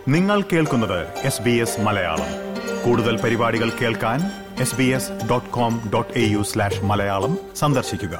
നിങ്ങൾ കേൾക്കുന്നത് S B S Malayalam കൂടുതൽ പരിപാടികൾ കേൾക്കാൻ S B S dot com dot A U slash Malayalam സന്ദർശിക്കുക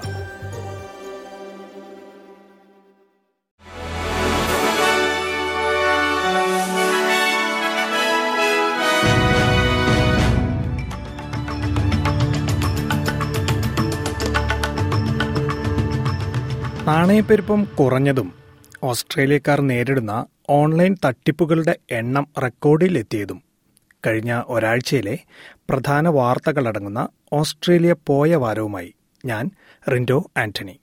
നാണയപ്പെരുപ്പം കുറഞ്ഞതും ഓസ്ട്രേലിയക്കാർ നേരിടുന്ന ഓൺലൈൻ തട്ടിപ്പുകളുടെ എണ്ണം റെക്കോർഡിലെത്തിയതും കഴിഞ്ഞ ഒരാഴ്ചയിലെ പ്രധാന വാർത്തകളടങ്ങുന്ന ഓസ്ട്രേലിയ പോയ വാരവുമായി ഞാൻ റിൻഡോ ആന്റണി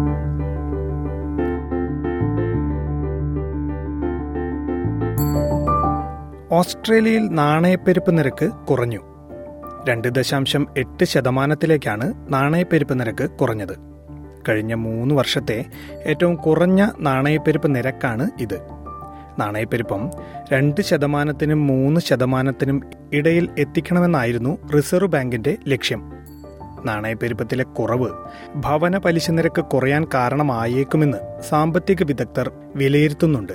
ഓസ്ട്രേലിയയിൽ നാണയപ്പെരുപ്പ് നിരക്ക് കുറഞ്ഞു രണ്ട് ദശാംശം എട്ട് ശതമാനത്തിലേക്കാണ് നാണയപ്പെരുപ്പ് നിരക്ക് കുറഞ്ഞത് കഴിഞ്ഞ മൂന്ന് വർഷത്തെ ഏറ്റവും കുറഞ്ഞ നാണയപ്പെരുപ്പ് നിരക്കാണ് ഇത് നാണയപ്പെരുപ്പം രണ്ട് ശതമാനത്തിനും മൂന്ന് ശതമാനത്തിനും ഇടയിൽ എത്തിക്കണമെന്നായിരുന്നു റിസർവ് ബാങ്കിന്റെ ലക്ഷ്യം നാണയപ്പെരുപ്പത്തിലെ കുറവ് ഭവന പലിശ നിരക്ക് കുറയാൻ കാരണമായേക്കുമെന്ന് സാമ്പത്തിക വിദഗ്ധർ വിലയിരുത്തുന്നുണ്ട്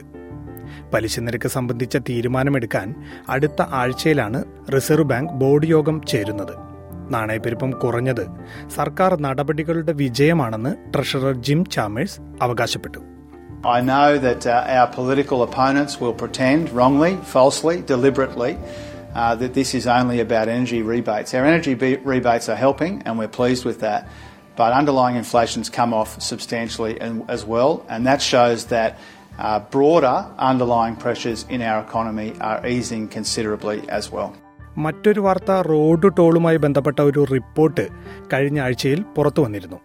പലിശ നിരക്ക് സംബന്ധിച്ച തീരുമാനമെടുക്കാൻ അടുത്ത ആഴ്ചയിലാണ് റിസർവ് ബാങ്ക് ബോർഡ് യോഗം ചേരുന്നത് നാണയപ്പെരുപ്പം കുറഞ്ഞത് സർക്കാർ നടപടികളുടെ വിജയമാണെന്ന് ട്രഷറർ ജിം ചാമേഴ്സ് അവകാശപ്പെട്ടു I know that uh, our political opponents will pretend wrongly, falsely, deliberately uh, that this is only about energy rebates. Our energy be- rebates are helping, and we're pleased with that. But underlying inflation's come off substantially and, as well, and that shows that uh, broader underlying pressures in our economy are easing considerably as well. മറ്റൊരു വാർത്ത road ടോളുമായി ബന്ധപ്പെട്ട ഒരു report കഴിഞ്ഞ ആഴ്ചയിൽ പുറത്തു വന്നിരുന്നു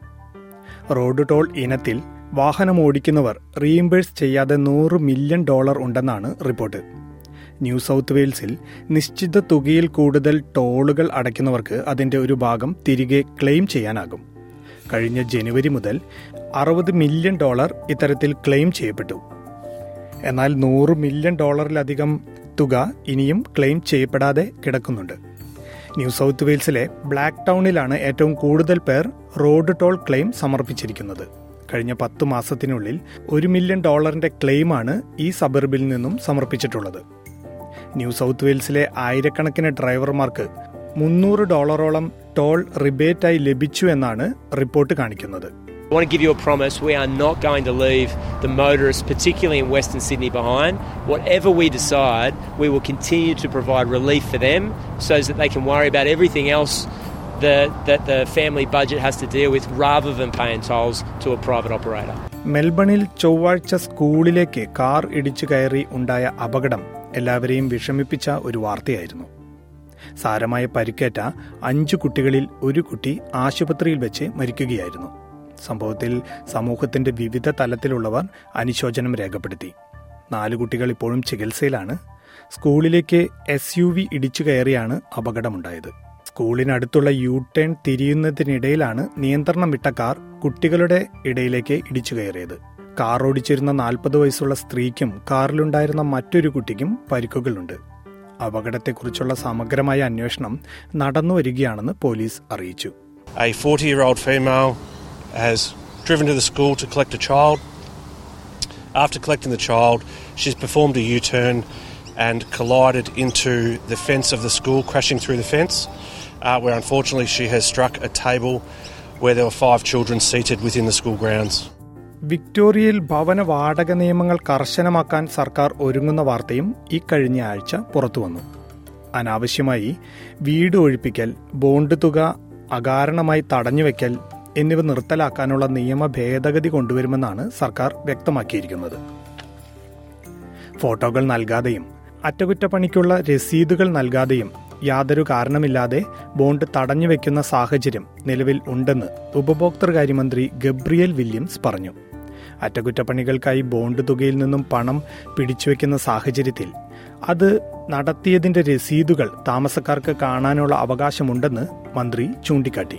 road toll ഇനത്തിൽ വാഹനം ഓടിക്കുന്നവർ റീഇംബേഴ്സ് ചെയ്യാതെ നൂറ് മില്യൺ ഡോളർ ഉണ്ടെന്നാണ് റിപ്പോർട്ട് ന്യൂ സൗത്ത് വെയിൽസിൽ നിശ്ചിത തുകയിൽ കൂടുതൽ ടോളുകൾ അടയ്ക്കുന്നവർക്ക് അതിന്റെ ഒരു ഭാഗം തിരികെ ക്ലെയിം ചെയ്യാനാകും കഴിഞ്ഞ ജനുവരി മുതൽ അറുപത് മില്യൺ ഡോളർ ഇത്തരത്തിൽ ക്ലെയിം ചെയ്യപ്പെട്ടു എന്നാൽ നൂറ് മില്യൺ ഡോളറിലധികം തുക ഇനിയും ക്ലെയിം ചെയ്യപ്പെടാതെ കിടക്കുന്നുണ്ട് ന്യൂ സൗത്ത് വെയിൽസിലെ ബ്ലാക്ക് ടൗണിലാണ് ഏറ്റവും കൂടുതൽ പേർ റോഡ് ടോൾ ക്ലെയിം സമർപ്പിച്ചിരിക്കുന്നത് കഴിഞ്ഞ പത്ത് മാസത്തിനുള്ളിൽ ഒരു മില്യൺ ഡോളറിന്റെ ക്ലെയിമാണ് ഈ സബർബിൽ നിന്നും സമർപ്പിച്ചിട്ടുള്ളത് ന്യൂ സൗത്ത് വെയിൽസിലെ ആയിരക്കണക്കിന് ഡ്രൈവർമാർക്ക് മുന്നൂറ് ഡോളറോളം ടോൾ റിബേറ്റായി ലഭിച്ചു എന്നാണ് റിപ്പോർട്ട് കാണിക്കുന്നത് I want to give you a promise we are not going to leave the motorists, particularly in Western Sydney, behind. Whatever we decide, we will continue to provide relief for them so that they can worry about everything else that, that the family budget has to deal with rather than paying tolls to a private operator. മെൽബണിൽ ചൊവ്വാഴ്ച സ്കൂളിലേക്ക് car ഇടിച്ചു കയറി ഉണ്ടായ അപകടം എല്ലാവരെയും വിഷമിപ്പിച്ച ഒരു വാർത്തയായിരുന്നു സാരമായ പരിക്കേറ്റ അഞ്ചു കുട്ടികളിൽ ഒരു കുട്ടി ആശുപത്രിയിൽ വെച്ച് മരിക്കുകയായിരുന്നു സംഭവത്തിൽ സമൂഹത്തിന്റെ വിവിധ തലത്തിലുള്ളവർ അനുശോചനം രേഖപ്പെടുത്തി നാല് കുട്ടികൾ ഇപ്പോഴും ചികിത്സയിലാണ് സ്കൂളിലേക്ക് എസ് യു വി ഇടിച്ചു കയറിയാണ് അപകടമുണ്ടായത് സ്കൂളിനടുത്തുള്ള യു ടേൺ തിരിയുന്നതിനിടയിലാണ് നിയന്ത്രണം വിട്ട കാർ കുട്ടികളുടെ ഇടയിലേക്ക് ഇടിച്ചു കയറിയത് കാർ ഓടിച്ചിരുന്ന നാൽപ്പത് വയസ്സുള്ള സ്ത്രീക്കും കാറിലുണ്ടായിരുന്ന മറ്റൊരു കുട്ടിക്കും പരിക്കുകളുണ്ട് അപകടത്തെക്കുറിച്ചുള്ള സമഗ്രമായ അന്വേഷണം നടന്നുവരികയാണെന്ന് പോലീസ് അറിയിച്ചു A 40 year old female has driven to the school to collect a child. After collecting the child, she's performed a U turn and collided into the fence of the school, crashing through the fence, uh, where unfortunately she has struck a table where there were five children seated within the school grounds. വിക്ടോറിയയിൽ ഭവന വാടക നിയമങ്ങൾ കർശനമാക്കാൻ സർക്കാർ ഒരുങ്ങുന്ന വാർത്തയും ഈ കഴിഞ്ഞ ആഴ്ച പുറത്തുവന്നു അനാവശ്യമായി വീട് ഒഴിപ്പിക്കൽ ബോണ്ട് തുക അകാരണമായി തടഞ്ഞുവെക്കൽ എന്നിവ നിർത്തലാക്കാനുള്ള നിയമ ഭേദഗതി കൊണ്ടുവരുമെന്നാണ് സർക്കാർ വ്യക്തമാക്കിയിരിക്കുന്നത് ഫോട്ടോകൾ നൽകാതെയും അറ്റകുറ്റപ്പണിക്കുള്ള രസീതുകൾ നൽകാതെയും യാതൊരു കാരണമില്ലാതെ ബോണ്ട് തടഞ്ഞുവെക്കുന്ന സാഹചര്യം നിലവിൽ ഉണ്ടെന്ന് ഉപഭോക്തൃകാര്യമന്ത്രി ഗബ്രിയൽ വില്യംസ് പറഞ്ഞു അറ്റകുറ്റപ്പണികൾക്കായി ബോണ്ട് തുകയിൽ നിന്നും പണം പിടിച്ചുവെക്കുന്ന സാഹചര്യത്തിൽ അത് നടത്തിയതിന്റെ രസീതുകൾ താമസക്കാർക്ക് കാണാനുള്ള അവകാശമുണ്ടെന്ന് മന്ത്രി ചൂണ്ടിക്കാട്ടി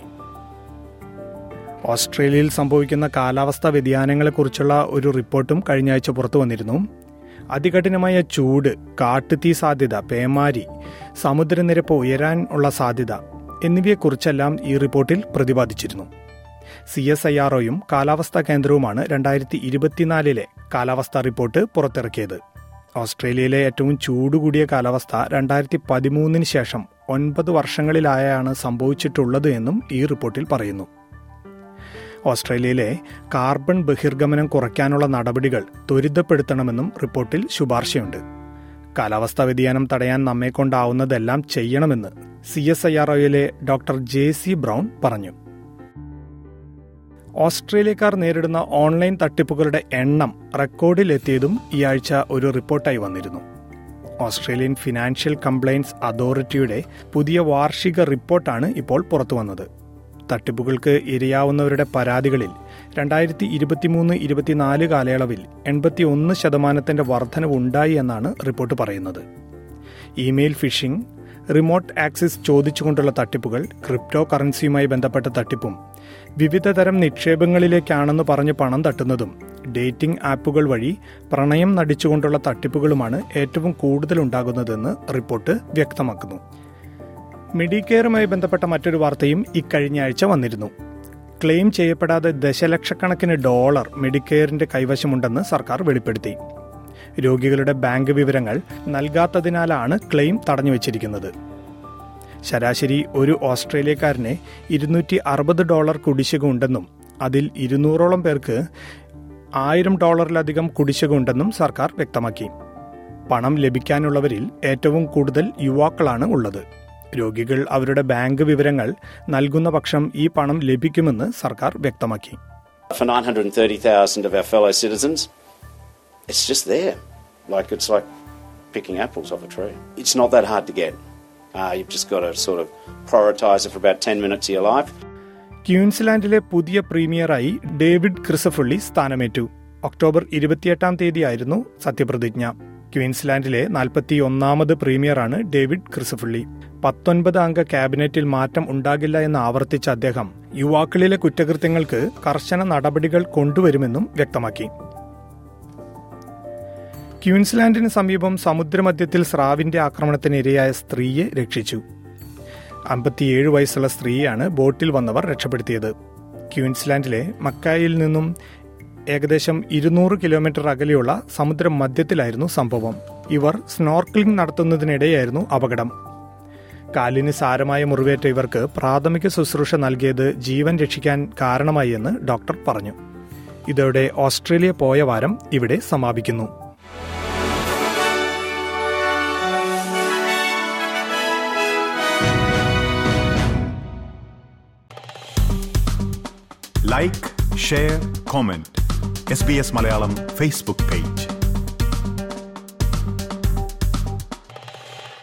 ഓസ്ട്രേലിയയിൽ സംഭവിക്കുന്ന കാലാവസ്ഥാ വ്യതിയാനങ്ങളെക്കുറിച്ചുള്ള ഒരു റിപ്പോർട്ടും കഴിഞ്ഞ ആഴ്ച പുറത്തു വന്നിരുന്നു അതികഠിനമായ ചൂട് കാട്ടുതീ സാധ്യത പേമാരി സമുദ്രനിരപ്പ് ഉയരാൻ ഉള്ള സാധ്യത എന്നിവയെക്കുറിച്ചെല്ലാം ഈ റിപ്പോർട്ടിൽ പ്രതിപാദിച്ചിരുന്നു സി എസ് ഐ ആർ ഒയും കാലാവസ്ഥാ കേന്ദ്രവുമാണ് രണ്ടായിരത്തി ഇരുപത്തിനാലിലെ കാലാവസ്ഥാ റിപ്പോർട്ട് പുറത്തിറക്കിയത് ഓസ്ട്രേലിയയിലെ ഏറ്റവും ചൂട് കൂടിയ കാലാവസ്ഥ രണ്ടായിരത്തി പതിമൂന്നിന് ശേഷം ഒൻപത് വർഷങ്ങളിലായാണ് സംഭവിച്ചിട്ടുള്ളത് എന്നും ഈ റിപ്പോർട്ടിൽ പറയുന്നു ഓസ്ട്രേലിയയിലെ കാർബൺ ബഹിർഗമനം കുറയ്ക്കാനുള്ള നടപടികൾ ത്വരിതപ്പെടുത്തണമെന്നും റിപ്പോർട്ടിൽ ശുപാർശയുണ്ട് കാലാവസ്ഥാ വ്യതിയാനം തടയാൻ നമ്മെക്കൊണ്ടാവുന്നതെല്ലാം ചെയ്യണമെന്ന് സി എസ് ഐ ആർ ഒയിലെ ഡോക്ടർ ജെ സി ബ്രൗൺ പറഞ്ഞു ഓസ്ട്രേലിയക്കാർ നേരിടുന്ന ഓൺലൈൻ തട്ടിപ്പുകളുടെ എണ്ണം റെക്കോർഡിലെത്തിയതും ഈ ആഴ്ച ഒരു റിപ്പോർട്ടായി വന്നിരുന്നു ഓസ്ട്രേലിയൻ ഫിനാൻഷ്യൽ കംപ്ലയിൻസ് അതോറിറ്റിയുടെ പുതിയ വാർഷിക റിപ്പോർട്ടാണ് ഇപ്പോൾ പുറത്തുവന്നത് തട്ടിപ്പുകൾക്ക് ഇരയാവുന്നവരുടെ പരാതികളിൽ രണ്ടായിരത്തി ഇരുപത്തിമൂന്ന് ഇരുപത്തിനാല് കാലയളവിൽ എൺപത്തി ഒന്ന് ശതമാനത്തിന്റെ വർധനവുണ്ടായി എന്നാണ് റിപ്പോർട്ട് പറയുന്നത് ഇമെയിൽ ഫിഷിംഗ് റിമോട്ട് ആക്സസ് ചോദിച്ചുകൊണ്ടുള്ള തട്ടിപ്പുകൾ ക്രിപ്റ്റോ കറൻസിയുമായി ബന്ധപ്പെട്ട തട്ടിപ്പും വിവിധ തരം നിക്ഷേപങ്ങളിലേക്കാണെന്ന് പറഞ്ഞ് പണം തട്ടുന്നതും ഡേറ്റിംഗ് ആപ്പുകൾ വഴി പ്രണയം നടിച്ചുകൊണ്ടുള്ള തട്ടിപ്പുകളുമാണ് ഏറ്റവും കൂടുതൽ ഉണ്ടാകുന്നതെന്ന് റിപ്പോർട്ട് വ്യക്തമാക്കുന്നു മെഡിക്കെയറുമായി ബന്ധപ്പെട്ട മറ്റൊരു വാർത്തയും ഇക്കഴിഞ്ഞ ആഴ്ച വന്നിരുന്നു ക്ലെയിം ചെയ്യപ്പെടാതെ ദശലക്ഷക്കണക്കിന് ഡോളർ മെഡിക്കെയറിന്റെ കൈവശമുണ്ടെന്ന് സർക്കാർ വെളിപ്പെടുത്തി രോഗികളുടെ ബാങ്ക് വിവരങ്ങൾ നൽകാത്തതിനാലാണ് ക്ലെയിം തടഞ്ഞുവച്ചിരിക്കുന്നത് ശരാശരി ഒരു ഓസ്ട്രേലിയക്കാരന് ഇരുന്നൂറ്റി അറുപത് ഡോളർ കുടിശ്ശിക ഉണ്ടെന്നും അതിൽ ഇരുന്നൂറോളം പേർക്ക് ആയിരം ഡോളറിലധികം കുടിശ്ശിക ഉണ്ടെന്നും സർക്കാർ വ്യക്തമാക്കി പണം ലഭിക്കാനുള്ളവരിൽ ഏറ്റവും കൂടുതൽ യുവാക്കളാണ് ഉള്ളത് രോഗികൾ അവരുടെ ബാങ്ക് വിവരങ്ങൾ നൽകുന്ന പക്ഷം ഈ പണം ലഭിക്കുമെന്ന് സർക്കാർ വ്യക്തമാക്കി For 930,000 of our fellow citizens, it's just there. Like it's like picking apples off a tree. It's not that hard to get. Uh, you've just got to sort of prioritise it for about 10 minutes of your life. ക്യൂൻസ്ലാൻഡിലെ പുതിയ പ്രീമിയറായി David ക്രിസഫുള്ളി സ്ഥാനമേറ്റു October ഇരുപത്തിയെട്ടാം തീയതിയായിരുന്നു സത്യപ്രതിജ്ഞ ക്വീൻസ്ലാൻഡിലെ നാൽപ്പത്തി ഒന്നാമത് പ്രീമിയറാണ് David ക്രിസഫുള്ളി പത്തൊൻപത് അംഗ ക്യാബിനറ്റിൽ മാറ്റം ഉണ്ടാകില്ല എന്ന് ആവർത്തിച്ച അദ്ദേഹം യുവാക്കളിലെ കുറ്റകൃത്യങ്ങൾക്ക് കർശന നടപടികൾ കൊണ്ടുവരുമെന്നും വ്യക്തമാക്കി ക്യൂൻസ്ലാൻഡിന് സമീപം സമുദ്രമധ്യത്തിൽ സ്രാവിന്റെ ആക്രമണത്തിന് ഇരയായ സ്ത്രീയെ രക്ഷിച്ചു അമ്പത്തിയേഴ് വയസ്സുള്ള സ്ത്രീയാണ് ബോട്ടിൽ വന്നവർ രക്ഷപ്പെടുത്തിയത് ക്യൂൻസ്ലാൻഡിലെ മക്കായിൽ നിന്നും ഏകദേശം ഇരുന്നൂറ് കിലോമീറ്റർ അകലെയുള്ള സമുദ്രമധ്യത്തിലായിരുന്നു സംഭവം ഇവർ സ്നോർക്കിളിംഗ് നടത്തുന്നതിനിടെയായിരുന്നു അപകടം കാലിന് സാരമായ മുറിവേറ്റ ഇവർക്ക് പ്രാഥമിക ശുശ്രൂഷ നൽകിയത് ജീവൻ രക്ഷിക്കാൻ കാരണമായി എന്ന് ഡോക്ടർ പറഞ്ഞു ഇതോടെ ഓസ്ട്രേലിയ പോയ വാരം ഇവിടെ സമാപിക്കുന്നു like share comment S B S Malayalam Facebook page